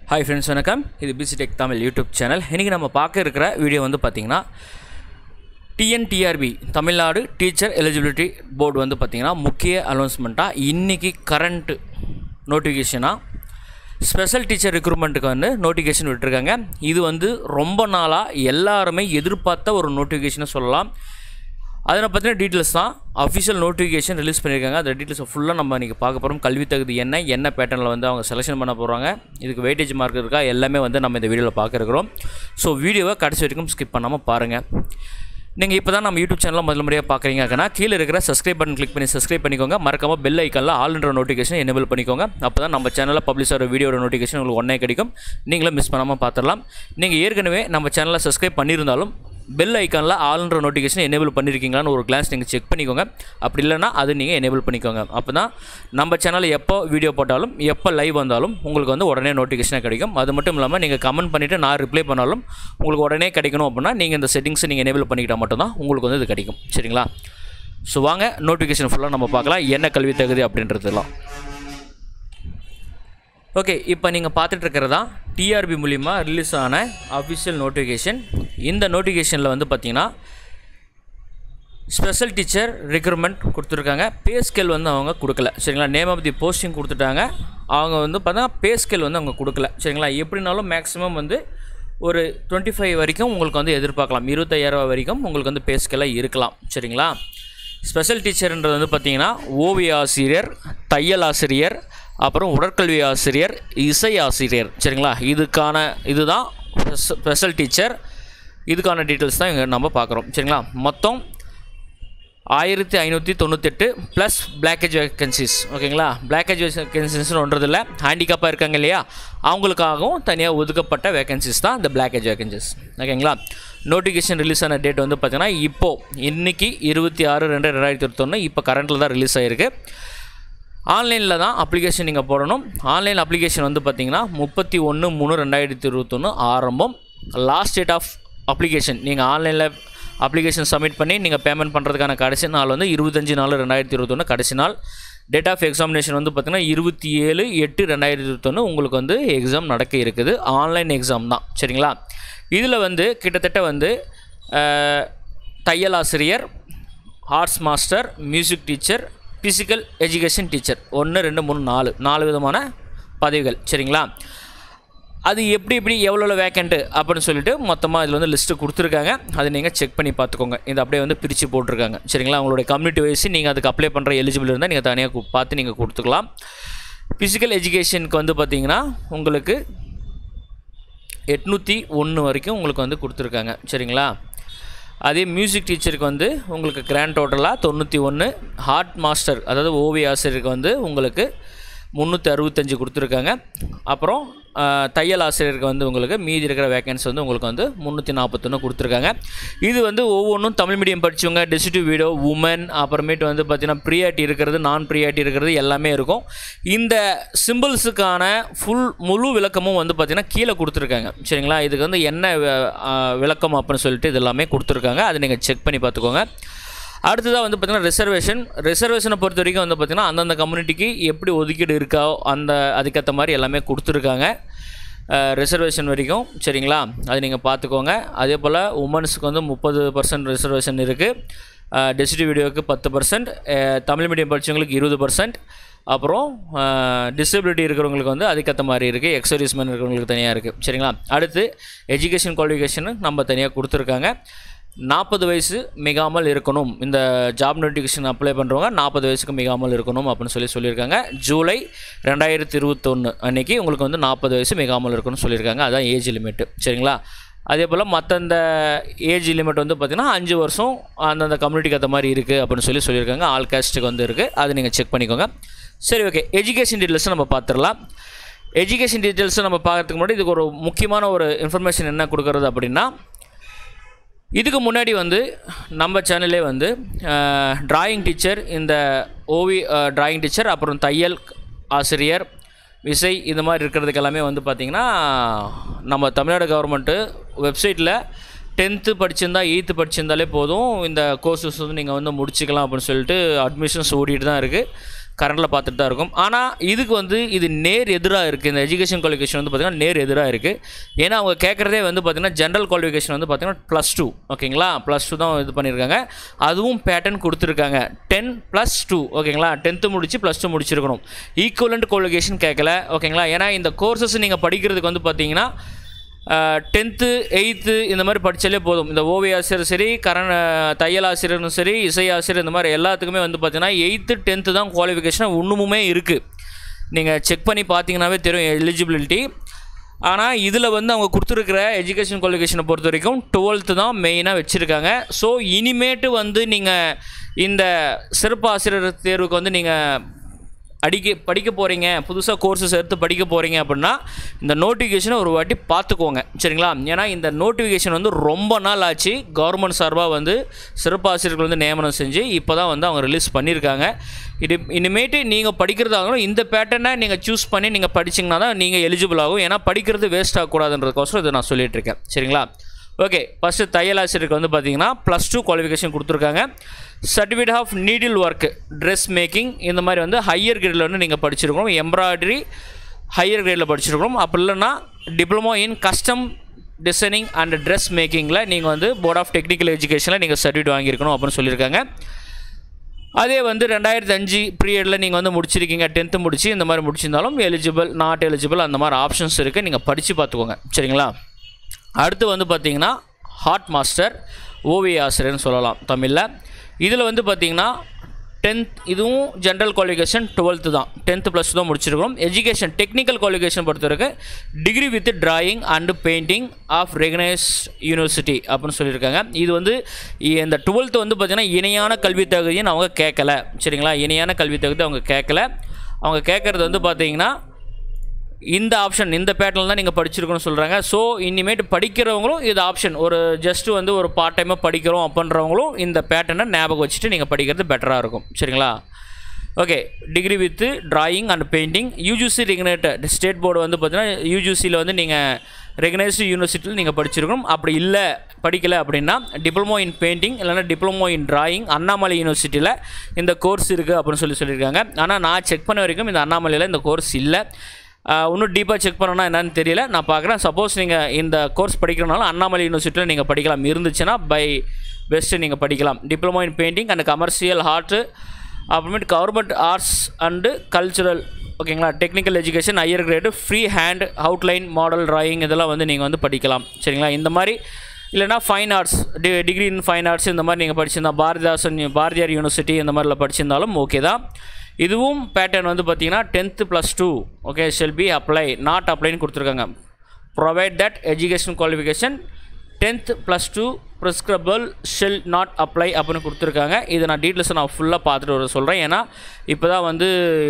hi friends வணக்கம் இது PC tech Tamil YouTube channel இன்றைக்கி நம்ம பார்க்க இருக்கிற வீடியோ வந்து பார்த்திங்கன்னா TNTRB Tamil Nadu teacher eligibility board வந்து பார்த்திங்கன்னா முக்கிய அனௌன்ஸ்மெண்ட்டாக இன்றைக்கி கரண்ட் நோட்டிஃபிகேஷனாக ஸ்பெஷல் டீச்சர் ரெக்ரூட்மெண்ட்டுக்கு வந்து நோட்டிஃபிகேஷன் விட்டுருக்காங்க இது வந்து ரொம்ப நாளாக எல்லாருமே எதிர்பார்த்த ஒரு நோட்டிஃபிகேஷனை சொல்லலாம் அதனை பற்றின டீட்டெயில்ஸ் தான் அஃபிஷியல் நோட்டிஃபிகேஷன் ரிலீஸ் பண்ணியிருக்காங்க அந்த டீட்டெயில்ஸை ஃபுல்லாக நம்ம இன்றைக்கி பார்க்க போகிறோம் கல்வி தகுதி என்ன என்ன பேட்டர்னில் வந்து அவங்க செலெக்ஷன் பண்ண போகிறாங்க இதுக்கு வெயிட்டேஜ் மார்க் இருக்கா எல்லாமே வந்து நம்ம இந்த வீடியோவில் பார்க்க இருக்கிறோம் ஸோ வீடியோவை கடைசி வரைக்கும் ஸ்கிப் பண்ணாமல் பாருங்கள் நீங்கள் இப்போ தான் நம்ம யூடியூப் சேனலில் முதல் முறையாக பார்க்குறீங்க அப்படின்னா கீழே இருக்கிற சப்ஸ்கிரைப் பட்டன் கிளிக் பண்ணி சப்ஸ்கிரைப் பண்ணிக்கோங்க மறக்காம பெல் ஐக்கனில் ஆல்ன்ற நோட்டிஃபிகேஷன் எனேபிள் பண்ணிக்கோங்க அப்போ தான் நம்ம சேனலில் பப்ளிஷ் ஆகிற வீடியோட நோட்டிஃபிகேஷன் உங்களுக்கு ஒன்றே கிடைக்கும் நீங்களும் மிஸ் பண்ணாமல் பார்த்துடலாம் நீங்கள் ஏற்கனவே நம்ம சேனலை சப்ஸ்கிரைப் பண்ணியிருந்தாலும் பெல் ஐக்கானில் ஆல்ன்ற நோட்டிஃபிகேஷன் எனேபிள் பண்ணியிருக்கீங்களான்னு ஒரு கிளாஸ் நீங்கள் செக் பண்ணிக்கோங்க அப்படி இல்லைனா அது நீங்கள் எனேபிள் பண்ணிக்கோங்க அப்போ தான் நம்ம சேனலில் எப்போ வீடியோ போட்டாலும் எப்போ லைவ் வந்தாலும் உங்களுக்கு வந்து உடனே நோட்டிஃபிகேஷன் கிடைக்கும் அது மட்டும் இல்லாமல் நீங்கள் கமெண்ட் பண்ணிவிட்டு நான் ரிப்ளை பண்ணாலும் உங்களுக்கு உடனே கிடைக்கணும் அப்படின்னா நீங்கள் இந்த செட்டிங்ஸை நீங்கள் எனேபிள் பண்ணிக்கிட்டால் மட்டும்தான் உங்களுக்கு வந்து இது கிடைக்கும் சரிங்களா ஸோ வாங்க நோட்டிஃபிகேஷன் ஃபுல்லாக நம்ம பார்க்கலாம் என்ன கல்வி தகுதி அப்படின்றதுலாம் ஓகே இப்போ நீங்கள் பார்த்துட்டு இருக்கிறதா டிஆர்பி மூலிமா ரிலீஸ் ஆன அஃபிஷியல் நோட்டிஃபிகேஷன் இந்த நோட்டிஃபிகேஷனில் வந்து பார்த்தீங்கன்னா ஸ்பெஷல் டீச்சர் ரெக்ரூட்மெண்ட் கொடுத்துருக்காங்க பே ஸ்கேல் வந்து அவங்க கொடுக்கல சரிங்களா நேம் ஆஃப் தி போஸ்டிங் கொடுத்துட்டாங்க அவங்க வந்து பார்த்தா பே ஸ்கேல் வந்து அவங்க கொடுக்கல சரிங்களா எப்படினாலும் மேக்ஸிமம் வந்து ஒரு டுவெண்ட்டி ஃபைவ் வரைக்கும் உங்களுக்கு வந்து எதிர்பார்க்கலாம் இருபத்தையாயிரம் வரைக்கும் உங்களுக்கு வந்து பே ஸ்கேலாக இருக்கலாம் சரிங்களா ஸ்பெஷல் டீச்சர்ன்றது வந்து பார்த்திங்கன்னா ஓவிய ஆசிரியர் தையல் ஆசிரியர் அப்புறம் உடற்கல்வி ஆசிரியர் இசை ஆசிரியர் சரிங்களா இதுக்கான இதுதான் ஸ்பெஷல் டீச்சர் இதுக்கான டீட்டெயில்ஸ் தான் இங்கே நம்ம பார்க்குறோம் சரிங்களா மொத்தம் ஆயிரத்தி ஐநூற்றி தொண்ணூத்தெட்டு ப்ளஸ் பிளாக்கேஜ் வேக்கன்சிஸ் ஓகேங்களா பிளாக்கேஜ் வேக்கன்சிஸ்னு ஒன்றது இல்லை ஹேண்டிகேப்பாக இருக்காங்க இல்லையா அவங்களுக்காகவும் தனியாக ஒதுக்கப்பட்ட வேகன்சிஸ் தான் இந்த பிளாக்கேஜ் வேகன்சிஸ் ஓகேங்களா நோட்டிஃபிகேஷன் ரிலீஸ் ஆன டேட் வந்து பார்த்திங்கன்னா இப்போது இன்றைக்கி இருபத்தி ஆறு ரெண்டு ரெண்டாயிரத்தி இருபத்தொன்று இப்போ கரண்ட்டில் தான் ரிலீஸ் ஆகிருக்கு ஆன்லைனில் தான் அப்ளிகேஷன் நீங்கள் போடணும் ஆன்லைன் அப்ளிகேஷன் வந்து பார்த்திங்கன்னா முப்பத்தி ஒன்று மூணு ரெண்டாயிரத்தி இருபத்தொன்று ஆரம்பம் லாஸ்ட் டேட் ஆஃப் அப்ளிகேஷன் நீங்கள் ஆன்லைனில் அப்ளிகேஷன் சப்மிட் பண்ணி நீங்கள் பேமெண்ட் பண்ணுறதுக்கான கடைசி நாள் வந்து இருபத்தஞ்சி நாலு ரெண்டாயிரத்தி இருபத்தொன்று கடைசி நாள் டேட் ஆஃப் எக்ஸாமினேஷன் வந்து பார்த்திங்கன்னா இருபத்தி ஏழு எட்டு ரெண்டாயிரத்தி இருபத்தொன்று உங்களுக்கு வந்து எக்ஸாம் நடக்க இருக்குது ஆன்லைன் எக்ஸாம் தான் சரிங்களா இதில் வந்து கிட்டத்தட்ட வந்து தையல் ஆசிரியர் arts master music teacher physical education teacher ஒன்று ரெண்டு மூணு நாலு நாலு விதமான பதவிகள் சரிங்களா அது எப்படி எப்படி எவ்வளோ வேக்கண்ட்டு அப்படின்னு சொல்லிட்டு மொத்தமாக இதில் வந்து லிஸ்ட்டு கொடுத்துருக்காங்க அதை நீங்கள் செக் பண்ணி பார்த்துக்கோங்க இது அப்படியே வந்து பிரித்து போட்டிருக்காங்க சரிங்களா உங்களுடைய கம்யூனிட்டி வைஸ் நீங்கள் அதுக்கு அப்ளை பண்ணுற எலிஜிபிள் இருந்தால் நீங்கள் தனியாக பார்த்து நீங்கள் கொடுத்துக்கலாம் ஃபிசிக்கல் எஜுகேஷனுக்கு வந்து பார்த்திங்கன்னா உங்களுக்கு எட்நூற்றி ஒன்று வரைக்கும் உங்களுக்கு வந்து கொடுத்துருக்காங்க சரிங்களா அதே மியூசிக் டீச்சருக்கு வந்து உங்களுக்கு கிராண்ட் டோட்டலாக தொண்ணூற்றி ஒன்று ஹார்ட் மாஸ்டர் அதாவது ஓவிய ஆசிரியருக்கு வந்து உங்களுக்கு முந்நூற்றி அறுபத்தஞ்சு கொடுத்துருக்காங்க அப்புறம் தையல் ஆசிரியருக்கு வந்து உங்களுக்கு மீதி இருக்கிற வேக்கன்சி வந்து உங்களுக்கு வந்து முந்நூற்றி நாற்பத்தொன்று கொடுத்துருக்காங்க இது வந்து ஒவ்வொன்றும் தமிழ் மீடியம் படித்தவங்க டெசிட்டிவ் வீடோ உமன் அப்புறமேட்டு வந்து பார்த்திங்கன்னா ப்ரியாரிட்டி இருக்கிறது நான் ப்ரியாரிட்டி இருக்கிறது எல்லாமே இருக்கும் இந்த சிம்பிள்ஸுக்கான ஃபுல் முழு விளக்கமும் வந்து பார்த்திங்கன்னா கீழே கொடுத்துருக்காங்க சரிங்களா இதுக்கு வந்து என்ன விளக்கம் அப்படின்னு சொல்லிட்டு இது எல்லாமே கொடுத்துருக்காங்க அதை நீங்கள் செக் பண்ணி பார்த்துக்கோங்க அடுத்ததாக வந்து பார்த்திங்கன்னா ரிசர்வேஷன் ரிசர்வேஷனை பொறுத்த வரைக்கும் வந்து பார்த்திங்கன்னா அந்தந்த கம்யூனிட்டிக்கு எப்படி ஒதுக்கீடு இருக்கோ அந்த அதுக்கேற்ற மாதிரி எல்லாமே கொடுத்துருக்காங்க ரிசர்வேஷன் வரைக்கும் சரிங்களா அது நீங்கள் பார்த்துக்கோங்க அதே போல் உமன்ஸுக்கு வந்து முப்பது பர்சன்ட் ரிசர்வேஷன் இருக்குது டெசிட்டி வீடியோவுக்கு பத்து பர்சன்ட் தமிழ் மீடியம் படித்தவங்களுக்கு இருபது பர்சன்ட் அப்புறம் டிசபிலிட்டி இருக்கிறவங்களுக்கு வந்து அதுக்கேற்ற மாதிரி இருக்குது எக்ஸர்வீஸ்மேன் இருக்கிறவங்களுக்கு தனியாக இருக்குது சரிங்களா அடுத்து எஜுகேஷன் குவாலிஃபிகேஷனு நம்ம தனியாக கொடுத்துருக்காங்க நாற்பது வயசு மிகாமல் இருக்கணும் இந்த ஜாப் நோட்டிஃபிகேஷன் அப்ளை பண்ணுறவங்க நாற்பது வயசுக்கு மிகாமல் இருக்கணும் அப்படின்னு சொல்லி சொல்லியிருக்காங்க ஜூலை ரெண்டாயிரத்தி இருபத்தொன்று அன்றைக்கி உங்களுக்கு வந்து நாற்பது வயசு மிகாமல் இருக்கணும்னு சொல்லியிருக்காங்க அதுதான் ஏஜ் லிமிட்டு சரிங்களா அதே போல் மற்ற இந்த ஏஜ் லிமிட் வந்து பார்த்திங்கன்னா அஞ்சு வருஷம் அந்தந்த கம்யூனிட்டிக்கு ஏற்ற மாதிரி இருக்குது அப்படின்னு சொல்லி சொல்லியிருக்காங்க ஆல் கேஸ்ட்டுக்கு வந்து இருக்குது அதை நீங்கள் செக் பண்ணிக்கோங்க சரி ஓகே எஜுகேஷன் டீட்டெயில்ஸை நம்ம பார்த்துடலாம் எஜுகேஷன் டீட்டெயில்ஸை நம்ம பார்க்கறதுக்கு முன்னாடி இதுக்கு ஒரு முக்கியமான ஒரு இன்ஃபர்மேஷன் என்ன கொடுக்குறது அப்படின்னா இதுக்கு முன்னாடி வந்து நம்ம சேனல்லே வந்து ட்ராயிங் டீச்சர் இந்த ஓவி ட்ராயிங் டீச்சர் அப்புறம் தையல் ஆசிரியர் விசை இந்த மாதிரி இருக்கிறதுக்கு எல்லாமே வந்து பார்த்திங்கன்னா நம்ம தமிழ்நாடு கவர்மெண்ட்டு வெப்சைட்டில் டென்த்து படிச்சிருந்தா எயித்து படிச்சிருந்தாலே போதும் இந்த கோர்சஸ் வந்து நீங்கள் வந்து முடிச்சுக்கலாம் அப்படின்னு சொல்லிட்டு அட்மிஷன்ஸ் ஓடிட்டு தான் இருக்குது கரண்டில் பார்த்துட்டு தான் இருக்கும் ஆனால் இதுக்கு வந்து இது நேர் எதிராக இருக்குது இந்த எஜுகேஷன் குவாலிஃபிகேஷன் வந்து பார்த்திங்கன்னா நேர் எதிராக இருக்குது ஏன்னா அவங்க கேட்குறதே வந்து பார்த்திங்கன்னா ஜென்ரல் குவாலிஃபிகேஷன் வந்து பார்த்திங்கன்னா ப்ளஸ் டூ ஓகேங்களா ப்ளஸ் டூ தான் இது பண்ணியிருக்காங்க அதுவும் பேட்டர்ன் கொடுத்துருக்காங்க டென் ப்ளஸ் டூ ஓகேங்களா டென்த்து முடிச்சு ப்ளஸ் டூ முடிச்சிருக்கணும் ஈக்குவலண்ட் குவாலிஃபிகேஷன் கேட்கல ஓகேங்களா ஏன்னா இந்த கோர்சஸ் நீங்கள் படிக்கிறதுக்கு வந்து பார்த்தீங்கன்னா டென்த்து எயித்து இந்த மாதிரி படித்தாலே போதும் இந்த ஓவிய ஆசிரியர் சரி கரண் தையல் ஆசிரியரும் சரி இசை ஆசிரியர் இந்த மாதிரி எல்லாத்துக்குமே வந்து பார்த்தீங்கன்னா எயித்து டென்த்து தான் குவாலிஃபிகேஷன் இன்னுமுமே இருக்குது நீங்கள் செக் பண்ணி பார்த்தீங்கன்னாவே தெரியும் எலிஜிபிலிட்டி ஆனால் இதில் வந்து அவங்க கொடுத்துருக்கிற எஜுகேஷன் குவாலிஃபிகேஷனை பொறுத்த வரைக்கும் டுவெல்த்து தான் மெயினாக வச்சுருக்காங்க ஸோ இனிமேட்டு வந்து நீங்கள் இந்த சிறப்பு ஆசிரியர் தேர்வுக்கு வந்து நீங்கள் அடிக்க படிக்க போகிறீங்க புதுசாக கோர்ஸஸ் எடுத்து படிக்க போகிறீங்க அப்படின்னா இந்த நோட்டிஃபிகேஷனை ஒரு வாட்டி பார்த்துக்கோங்க சரிங்களா ஏன்னா இந்த நோட்டிஃபிகேஷன் வந்து ரொம்ப நாள் ஆச்சு கவர்மெண்ட் சார்பாக வந்து சிறப்பு ஆசிரியர்கள் வந்து நியமனம் செஞ்சு இப்போ தான் வந்து அவங்க ரிலீஸ் பண்ணியிருக்காங்க இது இனிமேட்டு நீங்கள் படிக்கிறதாகணும் இந்த பேட்டர்னை நீங்கள் சூஸ் பண்ணி நீங்கள் படிச்சிங்கன்னா தான் நீங்கள் எலிஜிபிள் ஆகும் ஏன்னா படிக்கிறது வேஸ்ட் ஆகக்கூடாதுன்றதுக்கோசரம் இதை நான் சொல்லிட்டு இருக்கேன் சரிங்களா ஓகே ஃபஸ்ட்டு தையல் ஆசிரியருக்கு வந்து பார்த்தீங்கன்னா ப்ளஸ் டூ குவாலிஃபிகேஷன் கொடுத்துருக்காங்க certificate of needle work dress making இந்த மாதிரி வந்து ஹையர் கிரேடில் வந்து நீங்கள் படிச்சிருக்கணும் எம்ப்ராய்டரி ஹையர் கிரேடில் படிச்சிருக்கணும் அப்படி இல்லைன்னா diploma in custom designing and dress மேக்கிங்கில் நீங்கள் வந்து போர்ட் ஆஃப் டெக்னிக்கல் எஜுகேஷனில் நீங்கள் சர்டிஃபிகேட் வாங்கியிருக்கணும் அப்படின்னு சொல்லியிருக்காங்க அதே வந்து ரெண்டாயிரத்தி அஞ்சு பீரியடில் நீங்கள் வந்து முடிச்சிருக்கீங்க டென்த்து முடிச்சு இந்த மாதிரி முடிச்சிருந்தாலும் எலிஜிபிள் நாட் எலிஜிபிள் அந்த மாதிரி ஆப்ஷன்ஸ் இருக்குது நீங்கள் படித்து பார்த்துக்கோங்க சரிங்களா அடுத்து வந்து பார்த்தீங்கன்னா ஹார்ட் மாஸ்டர் ஓவிய ஆசிரியர்னு சொல்லலாம் தமிழில் இதில் வந்து பார்த்தீங்கன்னா டென்த் இதுவும் ஜென்ரல் குவாலிஃபிகேஷன் டுவெல்த்து தான் டென்த்து ப்ளஸ் தான் முடிச்சிருக்கோம் எஜுகேஷன் டெக்னிக்கல் குவாலிஃபிகேஷன் பொறுத்தவரைக்கும் degree with drawing and painting of recognise university அப்படின்னு சொல்லியிருக்காங்க இது வந்து இந்த டுவெல்த்து வந்து பார்த்திங்கன்னா இணையான கல்வி தகுதின்னு அவங்க கேட்கல சரிங்களா இணையான கல்வி தகுதி அவங்க கேட்கல அவங்க கேட்குறது வந்து பார்த்தீங்கன்னா இந்த ஆப்ஷன் இந்த பேட்டர்ன் தான் நீங்கள் படிச்சிருக்கணும்னு சொல்கிறாங்க ஸோ இனிமேட்டு படிக்கிறவங்களும் இது ஆப்ஷன் ஒரு ஜஸ்ட் வந்து ஒரு பார்ட் டைமாக படிக்கிறோம் அப்படின்றவங்களும் இந்த பேட்டர்னை ஞாபகம் வச்சுட்டு நீங்கள் படிக்கிறது பெட்டராக இருக்கும் சரிங்களா okay degree with drawing and painting UGC regulated state board வந்து பார்த்தீங்கன்னா யூஜிசியில் வந்து நீங்கள் ரெகனைஸ்டு யூனிவர்சிட்டியில் நீங்கள் படிச்சிருக்கணும் அப்படி இல்லை படிக்கலை அப்படின்னா டிப்ளமோ இன் பெயிண்டிங் இல்லைனா டிப்ளமோ இன் டிராயிங் அண்ணாமலை யூனிவர்சிட்டியில் இந்த கோர்ஸ் இருக்குது அப்படின்னு சொல்லி சொல்லியிருக்காங்க ஆனால் நான் செக் பண்ண வரைக்கும் இந்த அண்ணாமலையில் இந்த கோர்ஸ் இல்லை ஆஹ் இன்னும் டீப்பாக செக் பண்ணணும்னா என்னன்னு தெரியல நான் பார்க்குறேன் சப்போஸ் நீங்கள் இந்த கோர்ஸ் படிக்கிறனால அண்ணாமலை யூனிவர்சிட்டியில் நீங்கள் படிக்கலாம் இருந்துச்சுன்னா பை பெஸ்ட்டு நீங்கள் படிக்கலாம் diploma in painting and commercial art அப்புறமேட்டு கவர்மெண்ட் ஆர்ட்ஸ் அண்டு கல்ச்சுரல் ஓகேங்களா technical education higher grade free hand outline model drawing இதெல்லாம் வந்து நீங்கள் வந்து படிக்கலாம் சரிங்களா இந்த மாதிரி இல்லைனா ஃபைன் ஆர்ட்ஸ் டி டிகிரி இன் ஃபைன் ஆர்ட்ஸ் இந்த மாதிரி நீங்கள் படிச்சிருந்தா பாரதிதாசன் பாரதியார் யூனிவர்சிட்டி இந்த மாதிரில படிச்சிருந்தாலும் ஓகே தான் இதுவும் பேட்டர்ன் வந்து பார்த்தீங்கன்னா tenth plus two okay shall be apply not அப்ளைன்னு கொடுத்துருக்காங்க provide that education qualification tenth plus two prescribable shall not apply அப்படின்னு கொடுத்துருக்காங்க இதை நான் டீட்டெயில்ஸை நான் ஃபுல்லாக பார்த்துட்டு வர சொல்கிறேன் ஏன்னா இப்போ தான் வந்து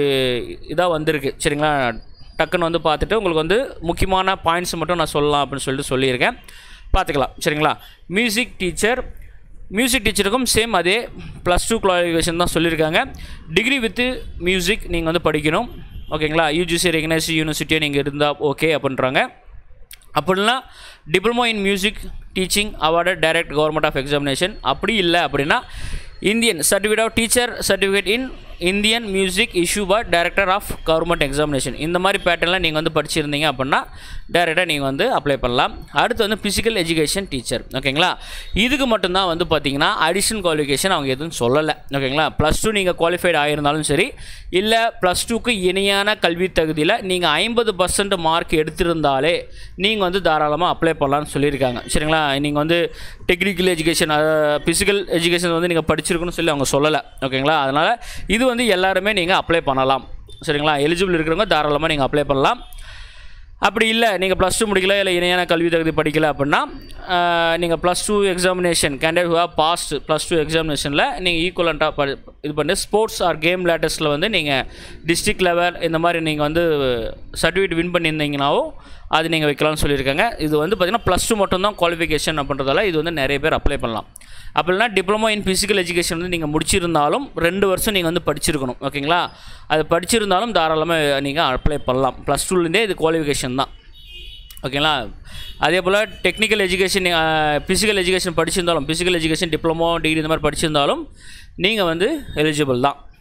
இதாக வந்திருக்கு சரிங்களா டக்குன்னு வந்து பார்த்துட்டு உங்களுக்கு வந்து முக்கியமான பாயிண்ட்ஸ் மட்டும் நான் சொல்லலாம் அப்படின்னு சொல்லிட்டு சொல்லியிருக்கேன் பார்த்துக்கலாம் சரிங்களா மியூசிக் டீச்சர் மியூசிக் டீச்சருக்கும் சேம் அதே ப்ளஸ் டூ குவாலிஃபிகேஷன் தான் சொல்லியிருக்காங்க டிகிரி வித்து மியூசிக் நீங்கள் வந்து படிக்கணும் ஓகேங்களா யூஜிசி ரெகனைஸ்டு யூனிவர்சிட்டியை நீங்கள் இருந்தால் ஓகே அப்படின்றாங்க அப்படின்னா diploma in music teaching award direct government of examination அப்படி இல்லை அப்படின்னா Indian certificate of teacher certificate in Indian music issue by director of government examination இந்த மாதிரி பேட்டர்னில் நீங்கள் வந்து படிச்சிருந்தீங்க அப்படின்னா டைரெக்டாக நீங்கள் வந்து அப்ளை பண்ணலாம் அடுத்து வந்து ஃபிசிக்கல் எஜுகேஷன் டீச்சர் ஓகேங்களா இதுக்கு மட்டும்தான் வந்து பார்த்தீங்கன்னா அடிஷனல் குவாலிஃபிகேஷன் அவங்க எதுவும் சொல்லலை ஓகேங்களா ப்ளஸ் டூ நீங்கள் குவாலிஃபைட் ஆகியிருந்தாலும் சரி இல்லை ப்ளஸ் டூக்கு இணையான கல்வி தகுதியில் நீங்கள் ஐம்பது பர்சன்ட் மார்க் எடுத்திருந்தாலே நீங்கள் வந்து தாராளமாக அப்ளை பண்ணலாம்னு சொல்லியிருக்காங்க சரிங்களா நீங்கள் வந்து டெக்னிக்கல் எஜுகேஷன் ஃபிசிக்கல் எஜுகேஷன் வந்து நீங்கள் படிச்சிருக்கணும்னு சொல்லி அவங்க சொல்லலை ஓகேங்களா அதனால் இது வந்து எல்லாருமே நீங்கள் அப்ளை பண்ணலாம் சரிங்களா எலிஜிபிள் இருக்கிறவங்க தாராளமாக நீங்கள் அப்ளை பண்ணலாம் அப்படி இல்லை நீங்கள் ப்ளஸ் டூ முடிக்கல இல்லை இணையான கல்வி தகுதி படிக்கல அப்படின்னா நீங்கள் plus two examination candidate who passed plus two எக்ஸாமினேஷனில் நீங்கள் ஈக்குவலண்ட்டாக ப இது பண்ணி ஸ்போர்ட்ஸ் ஆர் கேம் லேட்டஸ்ட்டில் வந்து நீங்கள் டிஸ்ட்ரிக்ட் லெவல் இந்த மாதிரி நீங்கள் வந்து சர்டிஃபிகேட் வின் பண்ணியிருந்தீங்கனாவும் அது நீங்கள் வைக்கலாம்னு சொல்லியிருக்காங்க இது வந்து பார்த்திங்கன்னா ப்ளஸ் டூ மட்டும்தான் குவாலிஃபிகேஷன் அப்படின்றதால இது வந்து நிறைய பேர் அப்ளை பண்ணலாம் அப்படின்னா டிப்ளமோ இன் ஃபிசிக்கல் எஜுகேஷன் வந்து நீங்கள் முடிச்சிருந்தாலும் ரெண்டு வருஷம் நீங்கள் வந்து படிச்சிருக்கணும் ஓகேங்களா அது படிச்சிருந்தாலும் தாராளமாக நீங்கள் அப்ளை பண்ணலாம் ப்ளஸ் டூலேருந்தே இது குவாலிஃபிகேஷன் தான் ஓகேங்களா அதே போல் டெக்னிக்கல் எஜுகேஷன் ஃபிசிக்கல் எஜுகேஷன் படிச்சிருந்தாலும் ஃபிசிக்கல் எஜுகேஷன் டிப்ளமோ டிகிரி இந்த மாதிரி படிச்சிருந்தாலும் நீங்கள் வந்து எலிஜிபிள் தான்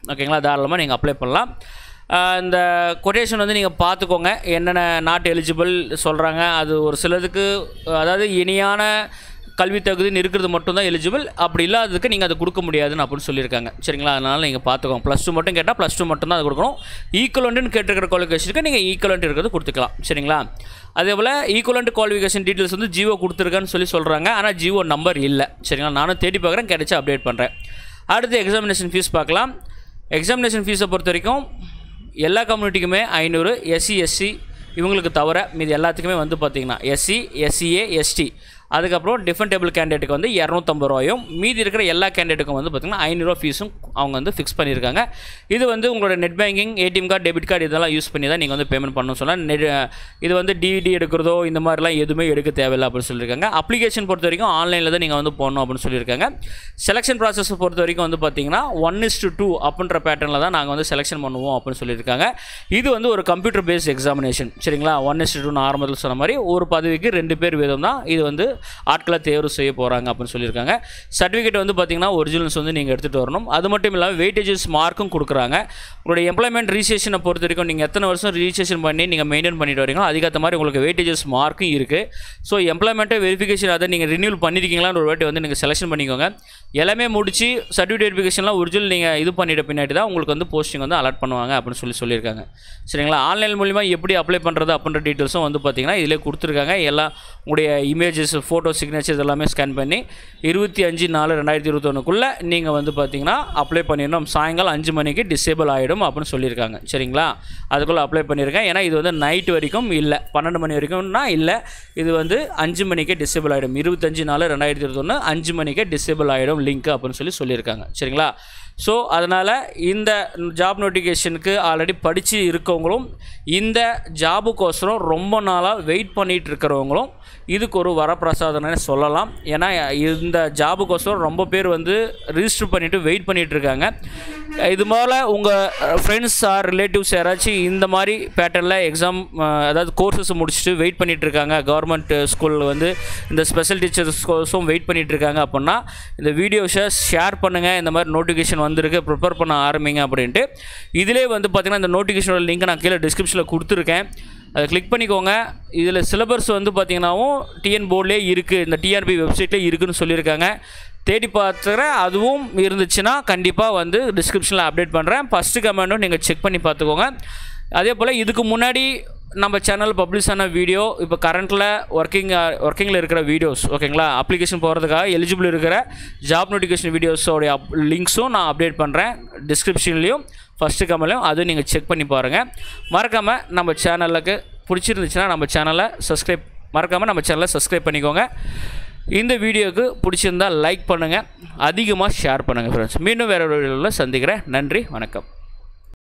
ஓகேங்களா தாராளமாக நீங்கள் அப்ளை பண்ணலாம் ஆஹ் இந்த கொட்டேஷன் வந்து நீங்கள் பார்த்துக்கோங்க என்னென்ன நாட் எலிஜிபிள் சொல்கிறாங்க அது ஒரு சிலதுக்கு அதாவது இணையான கல்வி தகுதின்னு இருக்கிறது மட்டும்தான் எலிஜிபிள் அப்படி இல்லாததுக்கு நீங்கள் அது கொடுக்க முடியாதுன்னு அப்படின்னு சொல்லியிருக்காங்க சரிங்களா அதனால் நீங்கள் பார்த்துக்கோங்க ப்ளஸ் டூ மட்டும் கேட்டால் ப்ளஸ் டூ மட்டும் தான் அது கொடுக்கணும் ஈக்குவலண்ட்டுன்னு கேட்டிருக்கிற குவாலிஃபிகேஷனுக்கு நீங்கள் ஈக்குவலண்ட் இருக்கிறது கொடுத்துக்கலாம் சரிங்களா அதே போல் ஈக்குவலண்ட் குவாலிஃபிகேஷன் டீட்டெயில்ஸ் வந்து ஜியோ கொடுத்துருக்கான்னு சொல்லி சொல்கிறாங்க ஆனால் ஜியோ நம்பர் இல்லை சரிங்களா நானும் தேடி பார்க்குறேன் கிடைச்சா அப்டேட் பண்ணுறேன் அடுத்து எக்ஸாமினேஷன் ஃபீஸ் பார்க்கலாம் எக்ஸாமினேஷன் ஃபீஸை பொறுத்த வரைக்கும் எல்லா கம்யூனிட்டிக்குமே ஐநூறு எஸ்சி எஸ்சி இவங்களுக்கு தவிர மீது எல்லாத்துக்குமே வந்து பார்த்திங்கன்னா எஸ்சி எஸ்சிஏ எஸ்டி அதுக்கப்புறம் டிஃபரெண்ட் டேபிள் கேண்டிடேட்டுக்கு வந்து இரநூத்தம்பது ரூபாயும் மீதி இருக்கிற எல்லா கேண்டிடேட்டுக்கும் வந்து பார்த்திங்கன்னா ஐநூறுரூவா ஃபீஸும் அவங்க வந்து ஃபிக்ஸ் பண்ணியிருக்காங்க இது வந்து உங்களோட net banking ATM card debit card இதெல்லாம் யூஸ் பண்ணி தான் நீங்கள் வந்து பேமெண்ட் பண்ணணும் சொன்னால் நெட் இது வந்து டிடி எடுக்கிறதோ இந்த மாதிரிலாம் எதுவுமே எடுக்க தேவையில்லை அப்படின்னு சொல்லியிருக்காங்க அப்ளிகேஷன் பொறுத்த வரைக்கும் ஆன்லைனில் தான் நீங்கள் வந்து போடணும் அப்படின்னு சொல்லியிருக்காங்க செலெக்ஷன் ப்ராசஸ் பொறுத்த வரைக்கும் வந்து பார்த்தீங்கன்னா ஒன் இஸ் டு டூ அப்படின்ற பேட்டர்னில் தான் நாங்கள் வந்து செலெக்ஷன் பண்ணுவோம் அப்படின்னு சொல்லியிருக்காங்க இது வந்து ஒரு கம்ப்யூட்டர் பேஸ்ட் எக்ஸாமினேஷன் சரிங்களா ஒன் இஸ் டு டூ ஆரம்பத்தில் சொன்ன மாதிரி ஒரு பதவிக்கு ரெண்டு பேர் வீதம் தான் இது வந்து ஆட்களை தேர்வு செய்ய போகிறாங்க அப்படின்னு சொல்லியிருக்காங்க சர்டிஃபிகேட் வந்து பார்த்தீங்கன்னா ஒரிஜினல்ஸ் வந்து நீங்கள் எடுத்துகிட்டு வரணும் அது மட்டும் இல்லாமல் வெயிட்டேஜஸ் மார்க்கும் கொடுக்குறாங்க உங்களுடைய எம்ப்ளாய்மெண்ட் ரிஜிஸ்ட்ரேஷனை பொறுத்த வரைக்கும் நீங்கள் எத்தனை வருஷம் ரிஜிஸ்ட்ரேஷன் பண்ணி நீங்கள் மெயின்டைன் பண்ணிட்டு வரீங்களோ அதுக்கேற்ற மாதிரி உங்களுக்கு வெயிட்டேஜஸ் மார்க்கும் இருக்குது ஸோ எம்ப்ளாய்மெண்ட்டை வெரிஃபிகேஷன் அதை நீங்கள் ரினியூல் பண்ணியிருக்கீங்களான்னு ஒரு வாட்டி வந்து நீங்கள் செலெக்ஷன் பண்ணிக்கோங்க எல்லாமே முடிச்சு சர்டிஃபிகேட் வெரிஃபிகேஷன்லாம் ஒரிஜினல் நீங்கள் இது பண்ணிட்ட பின்னாடி தான் உங்களுக்கு வந்து போஸ்டிங் வந்து அலாட் பண்ணுவாங்க அப்படின்னு சொல்லி சொல்லியிருக்காங்க சரிங்களா ஆன்லைன் மூலிமா எப்படி அப்ளை பண்ணுறது அப்படின்ற டீட்டெயில்ஸும் வந்து பார்த்தீங்கன்னா இதிலே கொடுத்துருக்காங்க எல்லா உங்களுடைய இமேஜஸ் ஃபோட்டோ சிக்னேச்சர்ஸ் எல்லாமே ஸ்கேன் பண்ணி இருபத்தி அஞ்சு நாலு ரெண்டாயிரத்தி இருபத்தொன்னுக்குள்ளே நீங்கள் வந்து பார்த்தீங்கன்னா அப்ளை பண்ணிடணும் சாயங்காலம் அஞ்சு மணிக்கு டிசேபிள் ஆகிடும் அப்படின்னு சொல்லியிருக்காங்க சரிங்களா அதுக்குள்ளே அப்ளை பண்ணியிருக்கேன் ஏன்னா இது வந்து நைட் வரைக்கும் இல்லை பன்னெண்டு மணி வரைக்கும்னா இல்லை இது வந்து அஞ்சு மணிக்கே டிசேபிள் ஆகிடும் இருபத்தஞ்சு நாலு ரெண்டாயிரத்தி இருபத்தொன்று அஞ்சு மணிக்கே டிசேபிள் ஆகிடும் லிங்க் அப்படின்னு சொல்லி சொல்லியிருக்காங்க சரிங்களா ஸோ அதனால் இந்த ஜாப் நோட்டிஃபிகேஷனுக்கு ஆல்ரெடி படித்து இருக்கவங்களும் இந்த ஜாபுக்கோசரம் ரொம்ப நாளாக வெயிட் பண்ணிகிட்டு இருக்கிறவங்களும் இதுக்கு ஒரு வரப்பிரசாதம்னு சொல்லலாம் ஏன்னா இந்த ஜாபுக்கோசரம் ரொம்ப பேர் வந்து ரிஜிஸ்டர் பண்ணிவிட்டு வெயிட் பண்ணிகிட்டு இருக்காங்க இது போல் உங்கள் ஃப்ரெண்ட்ஸ் ஆர் ரிலேட்டிவ்ஸ் யாராச்சும் இந்த மாதிரி பேட்டர்னில் எக்ஸாம் அதாவது கோர்சஸ் முடிச்சுட்டு வெயிட் பண்ணிகிட்டு இருக்காங்க கவர்மெண்ட் ஸ்கூலில் வந்து இந்த ஸ்பெஷல் டீச்சர்ஸ் கோர்ஸும் வெயிட் பண்ணிகிட்டு இருக்காங்க அப்படின்னா இந்த வீடியோஸை ஷேர் பண்ணுங்கள் இந்த மாதிரி நோட்டிஃபிகேஷன் வந்திருக்கு ப்ரிப்பேர் பண்ண ஆரம்பிங்க அப்படின்ட்டு இதிலே வந்து பார்த்திங்கன்னா இந்த நோட்டிஃபிகேஷனோட லிங்க் நான் கீழே டிஸ்கிரிப்ஷனில் கொடுத்துருக்கேன் அதை கிளிக் பண்ணிக்கோங்க இதில் சிலபஸ் வந்து பார்த்திங்கனாவும் டிஎன் போர்ட்லேயே இருக்குது இந்த டிஆர்பி வெப்சைட்லேயே இருக்குதுன்னு சொல்லியிருக்காங்க தேடி பார்த்துக்கிறேன் அதுவும் இருந்துச்சுன்னா கண்டிப்பாக வந்து டிஸ்கிரிப்ஷனில் அப்டேட் பண்ணுறேன் ஃபஸ்ட்டு கமெண்ட்டும் நீங்கள் செக் பண்ணி பார்த்துக்கோங்க அதே போல் இதுக்கு முன்னாடி நம்ம சேனல் பப்ளிஷ் ஆன வீடியோ இப்போ கரண்ட்டில் ஒர்க்கிங் ஒர்க்கிங்கில் இருக்கிற வீடியோஸ் ஓகேங்களா அப்ளிகேஷன் போகிறதுக்காக எலிஜிபிள் இருக்கிற ஜாப் நோட்டிஃபிகேஷன் வீடியோஸோடைய அப் லிங்க்ஸும் நான் அப்டேட் பண்ணுறேன் டிஸ்கிரிப்ஷன்லேயும் ஃபஸ்ட்டு கமெண்ட்லையும் அதுவும் நீங்கள் செக் பண்ணி பாருங்கள் மறக்காமல் நம்ம சேனலுக்கு பிடிச்சிருந்துச்சுன்னா நம்ம சேனலை சப்ஸ்கிரைப் மறக்காமல் நம்ம சேனலை சப்ஸ்கிரைப் பண்ணிக்கோங்க இந்த வீடியோவுக்கு பிடிச்சிருந்தால் லைக் பண்ணுங்கள் அதிகமாக ஷேர் பண்ணுங்கள் ஃப்ரெண்ட்ஸ் மீண்டும் வேறு ஒரு வீடியோவில் சந்திக்கிறேன் நன்றி வணக்கம்